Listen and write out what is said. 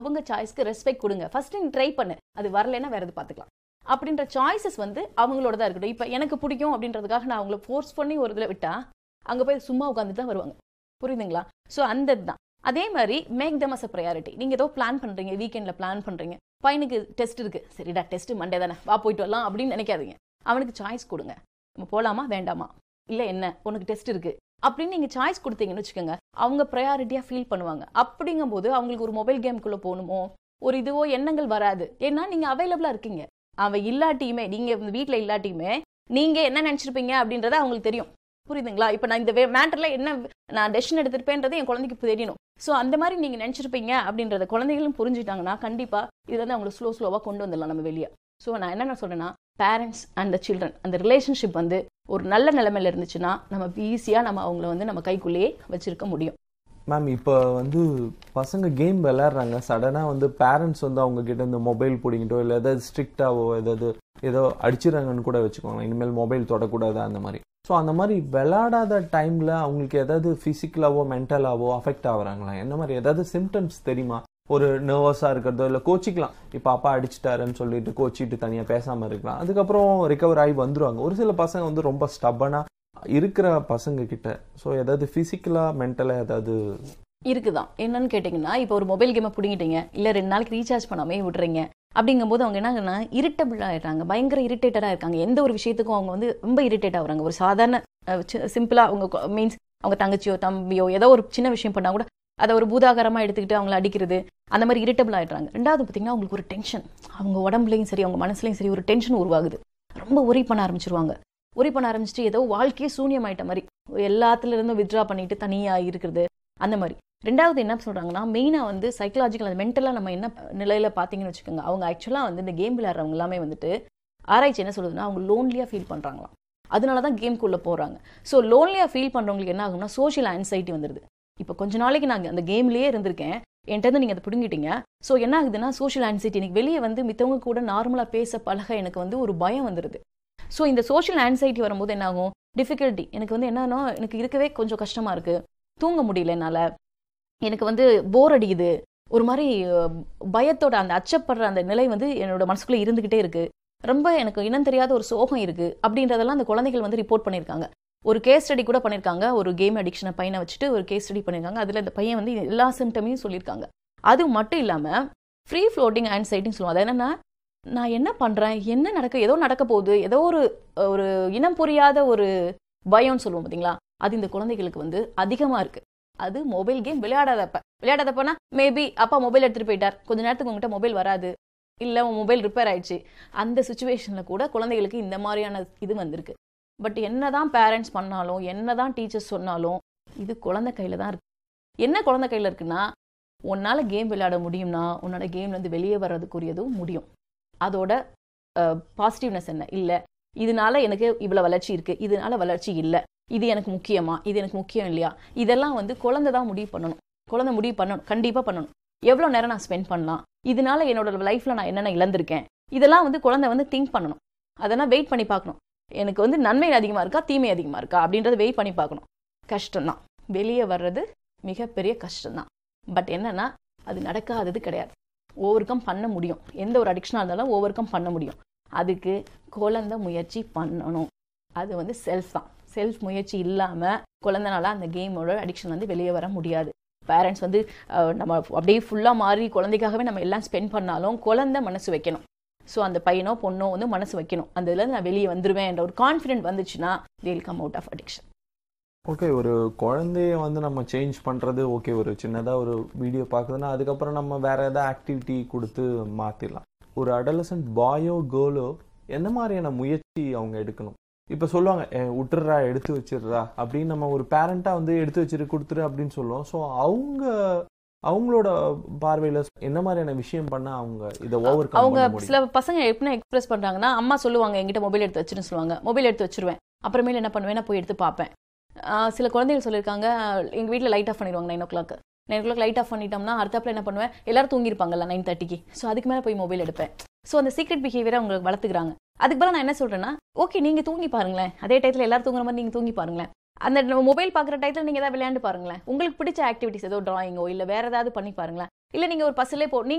அவங்க சாய்ஸ்க்கு ரெஸ்பெக்ட் கொடுங்க ஃபர்ஸ்ட் நீ ட்ரை பண்ணு அது வரலைன்னா வேற எது பார்த்துக்கலாம் அப்படின்ற சாய்ஸஸ் வந்து அவங்களோட தான் இருக்கட்டும் இப்போ எனக்கு பிடிக்கும் அப்படின்றதுக்காக நான் அவங்கள ஃபோர்ஸ் பண்ணி ஒரு இதில் விட்டா அங்கே போய் சும்மா உட்காந்து தான் வருவாங்க புரியுதுங்களா ஸோ அந்த தான் அதே மாதிரி make them as a priority நீங்கள் ஏதோ பிளான் பண்ணுறீங்க வீக்கெண்டில் பிளான் பண்ணுறீங்க பையனுக்கு டெஸ்ட் இருக்குது சரிடா டெஸ்ட் மண்டே தானே வா போயிட்டு வரலாம் அப்படின்னு நினைக்காதீங்க அவனுக்கு சாய்ஸ் கொடுங்க நம்ம போகலாமா வேண்டாமா இல்லை என்ன உனக்கு டெஸ்ட் இருக்குது அப்படின்னு நீங்கள் சாய்ஸ் கொடுத்தீங்கன்னு வச்சுக்கோங்க அவங்க ப்ரையாரிட்டியாக ஃபீல் பண்ணுவாங்க அப்படிங்கும்போது அவங்களுக்கு ஒரு மொபைல் கேம்குள்ளே போகணுமோ ஒரு இதுவோ எண்ணங்கள் வராது ஏன்னா நீங்கள் அவைலபிளாக இருக்கீங்க அவன் இல்லாட்டியுமே நீங்கள் வீட்டில் இல்லாட்டியுமே நீங்கள் என்ன நினச்சிருப்பீங்க அப்படின்றத அவங்களுக்கு தெரியும் புரியுதுங்களா இப்போ நான் இந்த மேட்டரில் என்ன நான் டெசிஷன் எடுத்திருப்பேன்றது என் குழந்தைக்கு தெரியணும் ஸோ அந்த மாதிரி நீங்கள் நினச்சிருப்பீங்க அப்படின்றத குழந்தைகளும் புரிஞ்சுட்டாங்கன்னா கண்டிப்பாக இது வந்து அவங்களை ஸ்லோ ஸ்லோவாக கொண்டு வந்துடலாம் நம்ம வெளியே ஸோ நான் என்ன சொல்கிறேன்னா பேரண்ட்ஸ் அண்ட் த சில்ட்ரன் அந்த ரிலேஷன்ஷிப் வந்து ஒரு நல்ல நிலைமையில இருந்துச்சுன்னா நம்ம ஈஸியாக நம்ம அவங்கள வந்து நம்ம கைக்குள்ளேயே வச்சிருக்க முடியும் மேம் இப்போ வந்து பசங்க கேம் விளையாடுறாங்க சடனாக வந்து பேரண்ட்ஸ் வந்து அவங்க கிட்ட இந்த மொபைல் பிடிங்கிட்டோ இல்லை ஏதாவது ஸ்ட்ரிக்டாவோ ஏதாவது ஏதோ அடிச்சிடறாங்கன்னு கூட வச்சுக்கோங்க இனிமேல் மொபைல் தொடக்கூடாது அந்த மாதிரி ஸோ அந்த மாதிரி விளையாடாத டைமில் அவங்களுக்கு ஏதாவது ஃபிசிக்கலாவோ மென்டலாவோ அஃபெக்ட் ஆகுறாங்களா என்ன மாதிரி ஏதாவது சிம்டம்ஸ் தெரியுமா ஒரு நர்வஸாக இருக்கிறதோ இல்லை கோச்சிக்கலாம் இப்போ அப்பா அடிச்சிட்டாருன்னு சொல்லிட்டு கோச்சிட்டு தனியாக பேசாமல் இருக்கலாம் அதுக்கப்புறம் ரிகவர் ஆகி வந்துருவாங்க ஒரு சில பசங்க வந்து ரொம்ப ஸ்டப்பனாக இருக்கிற பசங்க கிட்ட ஸோ ஏதாவது ஃபிசிக்கலாக மென்டலாக ஏதாவது இருக்குதான் என்னன்னு கேட்டிங்கன்னா இப்போ ஒரு மொபைல் கேமை பிடிங்கிட்டீங்க இல்லை ரெண்டு நாளைக்கு ரீசார்ஜ் பண்ணாமே விடுறீங்க அப்படிங்கும்போது அவங்க என்னங்கன்னா இரிட்டபிள் ஆயிடுறாங்க பயங்கர இரிட்டேட்டடாக இருக்காங்க எந்த ஒரு விஷயத்துக்கும் அவங்க வந்து ரொம்ப இரிட்டேட் ஆகுறாங்க ஒரு சாதாரண சிம்பிளாக அவங்க மீன்ஸ் அவங்க தங்கச்சியோ தம்பியோ ஏதோ ஒரு சின்ன விஷயம் பண்ணால் கூட அதை ஒரு பூதாகரமாக எடுத்துக்கிட்டு அவங்கள அடிக்கிறது அந்த மாதிரி இரிட்டபிள் ஆயிடுறாங்க ரெண்டாவது பார்த்தீங்கன்னா அவங்களுக்கு ஒரு டென்ஷன் அவங்க உடம்புலையும் சரி அவங்க மனசுலையும் சரி ஒரு டென்ஷன் உருவாகுது ரொம்ப ஒரி பண்ண ஆரம்பிச்சிருவாங்க ஒரி பண்ண ஆரம்பிச்சுட்டு ஏதோ வாழ்க்கையே சூன்யமாயிட்ட மாதிரி எல்லாத்துல இருந்தும் வித்ட்ரா பண்ணிட்டு தனியாக இருக்கிறது அந்த மாதிரி ரெண்டாவது என்ன சொல்றாங்கன்னா மெயினாக வந்து சைக்கலாஜிக்கல் அது மென்டலாக நம்ம என்ன நிலையில பார்த்தீங்கன்னு வச்சுக்கோங்க அவங்க ஆக்சுவலாக வந்து இந்த கேம் விளையாடுறவங்க எல்லாமே வந்துட்டு ஆராய்ச்சி என்ன சொல்லுதுன்னா அவங்க லோன்லியாக ஃபீல் பண்ணுறாங்களாம் அதனால தான் கேம்குள்ளே போகிறாங்க ஸோ லோன்லியாக ஃபீல் பண்ணுறவங்களுக்கு என்ன ஆகும்னா சோஷியல் ஆன்சைட்டி வந்துடுது இப்போ கொஞ்ச நாளைக்கு நான் அந்த கேம்லேயே இருந்திருக்கேன் என்கிட்ட நீங்கள் அதை பிடுங்கிட்டீங்க ஸோ என்ன ஆகுதுன்னா சோஷியல் ஆன்சைட்டி எனக்கு வெளியே வந்து மித்தவங்க கூட நார்மலாக பேச பழக எனக்கு வந்து ஒரு பயம் வந்துடுது ஸோ இந்த சோஷியல் ஆன்சைட்டி வரும்போது என்ன ஆகும் டிஃபிகல்ட்டி எனக்கு வந்து என்னன்னா எனக்கு இருக்கவே கொஞ்சம் கஷ்டமாக இருக்குது தூங்க முடியல என்னால் எனக்கு வந்து போர் அடிக்குது ஒரு மாதிரி அஹ், பயத்தோட அந்த அச்சப்படுற அந்த நிலை வந்து என்னோட மனசுக்குள்ளே இருந்துக்கிட்டே இருக்கு ரொம்ப எனக்கு இனம் தெரியாத ஒரு சோகம் இருக்கு அப்படின்றதெல்லாம் அந்த குழந்தைகள் வந்து ரிப்போர்ட் பண்ணியிருக்காங்க ஒரு கேஸ் ஸ்டடி கூட பண்ணியிருக்காங்க ஒரு கேம் அடிக்ஷனை பையனை வச்சுட்டு ஒரு கேஸ் ஸ்டடி பண்ணியிருக்காங்க அதில் இந்த பையன் வந்து எல்லா சிம்டமையும் சொல்லியிருக்காங்க அது மட்டும் இல்லாமல் ஃப்ரீ ஃப்ளோட்டிங் ஆன்சைட்டின்னு சொல்லுவோம் அது என்னன்னா நான் என்ன பண்ணுறேன் என்ன நடக்க ஏதோ நடக்க போகுது ஏதோ ஒரு ஒரு இனம் புரியாத ஒரு பயம்னு சொல்லுவோம் பார்த்தீங்களா அது இந்த குழந்தைகளுக்கு வந்து அதிகமாக இருக்கு அது மொபைல் கேம் விளையாடாதப்ப விளையாடாதப்பனா மேபி அப்பா மொபைல் எடுத்துட்டு போயிட்டார் கொஞ்ச நேரத்துக்கு உங்ககிட்ட மொபைல் வராது இல்லை உன் மொபைல் ரிப்பேர் ஆயிடுச்சு அந்த சுச்சுவேஷனில் கூட குழந்தைகளுக்கு இந்த மாதிரியான இது வந்திருக்கு பட் என்னதான் பேரண்ட்ஸ் பண்ணாலும் என்னதான் டீச்சர்ஸ் சொன்னாலும் இது குழந்தை கையில் தான் இருக்கு என்ன குழந்தை கையில் இருக்குன்னா உன்னால் கேம் விளையாட முடியும்னா உன்னோட கேம்லேருந்து வெளியே வர்றதுக்குரியதும் முடியும் அதோட பாசிட்டிவ்னஸ் என்ன இல்லை இதனால எனக்கு இவ்வளோ வளர்ச்சி இருக்கு இதனால வளர்ச்சி இல்லை இது எனக்கு முக்கியமா இது எனக்கு முக்கியம் இல்லையா இதெல்லாம் வந்து குழந்தை தான் முடிவு பண்ணணும் குழந்தை முடிவு பண்ணணும் கண்டிப்பாக பண்ணணும் எவ்வளோ நேரம் நான் ஸ்பெண்ட் பண்ணலாம் இதனால என்னோட லைஃப்பில் நான் என்னென்ன இழந்திருக்கேன் இதெல்லாம் வந்து குழந்தை வந்து திங்க் பண்ணணும் அதெல்லாம் வெயிட் பண்ணி பார்க்கணும் எனக்கு வந்து நன்மை அதிகமாக இருக்கா தீமை அதிகமாக இருக்கா அப்படின்றத வெயிட் பண்ணி பார்க்கணும் கஷ்டம்தான் வெளியே வர்றது மிகப்பெரிய கஷ்டம்தான் பட் என்னன்னா அது நடக்காதது கிடையாது ஓவர் கம் பண்ண முடியும் எந்த ஒரு அடிக்ஷனாக இருந்தாலும் ஓவர் கம் பண்ண முடியும் அதுக்கு குழந்தை முயற்சி பண்ணணும் அது வந்து செல்ஃப் தான் செல்ஃப் முயற்சி இல்லாமல் குழந்தைனால அந்த கேமோட அடிக்ஷன் வந்து வெளியே வர முடியாது பேரண்ட்ஸ் வந்து அஹ், நம்ம அப்படியே ஃபுல்லாக மாறி குழந்தைக்காகவே நம்ம எல்லாம் ஸ்பெண்ட் பண்ணாலும் குழந்தை மனசு வைக்கணும் ஸோ அந்த பையனோ பொண்ணோ வந்து மனசு வைக்கணும் அந்த இதுல நான் வெளியே வந்துருவேன் என்ற ஒரு கான்ஃபிடென்ட் வந்துச்சுன்னா they'll come out of addiction okay ஒரு குழந்தைய வந்து நம்ம சேஞ்ச் பண்ணுறது ஓகே ஒரு சின்னதாக ஒரு வீடியோ பார்க்குதுன்னா அதுக்கப்புறம் நம்ம வேற ஏதாவது ஆக்டிவிட்டி கொடுத்து மாற்றிடலாம் ஒரு அடலசன்ட் பாயோ கேர்ளோ எந்த மாதிரியான முயற்சி அவங்க எடுக்கணும் இப்போ சொல்லுவாங்க "ஏ, விட்டுடுறா எடுத்து வச்சிடுறா அப்படின்னு நம்ம ஒரு பேரண்ட்டாக வந்து எடுத்து வச்சிரு கொடுத்துரு அப்படின்னு சொல்லுவோம் ஸோ அவங்க அவங்களோட பார்வையில் என்ன மாதிரியான விஷயம் பண்ணால் அவங்க இதை ஓவர் கம் அவங்க பண்ண முடியும் சில பசங்க எப்படி எக்ஸ்பிரஸ் பண்றாங்கன்னா அம்மா சொல்லுவாங்க என்கிட்ட மொபைல் எடுத்து வச்சிருன்னு சொல்லுவாங்க மொபைல் எடுத்து வச்சிருவேன் அப்புறமேல என்ன பண்ணுவேன் நான் போய் எடுத்து பார்ப்பேன் ஆஹ் சில குழந்தைகள் சொல்லியிருக்காங்க எங்க வீட்டில் லைட் ஆஃப் பண்ணிடுவாங்க nine o'clock nine o'clock light off பண்ணிட்டோம்னா அடுத்தாப்புல என்ன பண்ணுவேன் எல்லாரும் தூங்கியிருப்பாங்கல்ல நைன் தேர்ட்டிக்கு ஸோ அதுக்கு மேலே போய் மொபைல் எடுப்பேன் ஸோ அந்த சீக்ரெட் பிஹேவியரை அவங்க வளர்த்துக்கிறாங்க அதுக்கு பதிலா நான் என்ன சொல்றேன்னா ஓகே நீங்க தூங்கி பாருங்களேன் அதே டயத்தில் எல்லாரும் தூங்குற மாதிரி நீங்க தூங்கி பாருங்களேன் அந்த மொபைல் பார்க்குற டயத்தில் நீங்கள் ஏதாவது விளையாண்டு பாருங்களேன் உங்களுக்கு பிடிச்ச ஆக்டிவிட்டிஸ் ஏதோ டிராயிங்கோ இல்லை வேற ஏதாவது பண்ணி பாருங்களேன் இல்லை நீங்கள் ஒரு பஸ்ஸிலே போ நீங்க